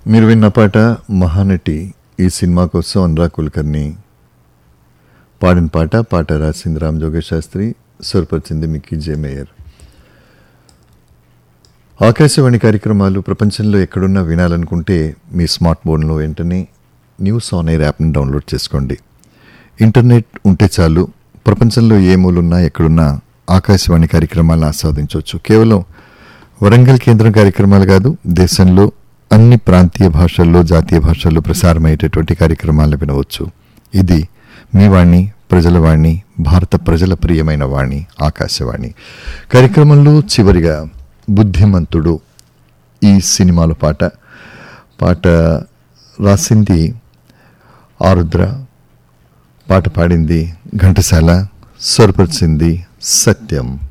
మీరు విన్న పాట మహానటి ఈ సినిమా కోసం అనురా కుల్కర్ని పాడిన పాట పాట రాసింది రామ్ జోగేష్ శాస్త్రి స్వరపరిచింది మిక్కీ జే మేయర్ ఆకాశవాణి కార్యక్రమాలు ప్రపంచంలో ఎక్కడున్నా వినాలనుకుంటే మీ స్మార్ట్ ఫోన్లో వెంటనే న్యూస్ ఆన్ ఎయిర్ యాప్ని డౌన్లోడ్ చేసుకోండి ఇంటర్నెట్ ఉంటే చాలు ప్రపంచంలో ఏ మూలున్నా ఎక్కడున్నా ఆకాశవాణి కార్యక్రమాలు ఆస్వాదించవచ్చు కేవలం వరంగల్ కేంద్రం కార్యక్రమాలు కాదు దేశంలో అన్ని ప్రాంతీయ భాషల్లో జాతీయ భాషల్లో ప్రసారమయ్యేటటువంటి కార్యక్రమాలు వినవచ్చు ఇది మీ వాణి ప్రజల వాణి భారత ప్రజల ప్రియమైన వాణి ఆకాశవాణి కార్యక్రమంలో చివరిగా బుద్ధిమంతుడు ఈ సినిమాలో పాట పాట రాసింది ఆరుద్ర పాట పాడింది ఘంటసాల స్వరపరిచింది సత్యం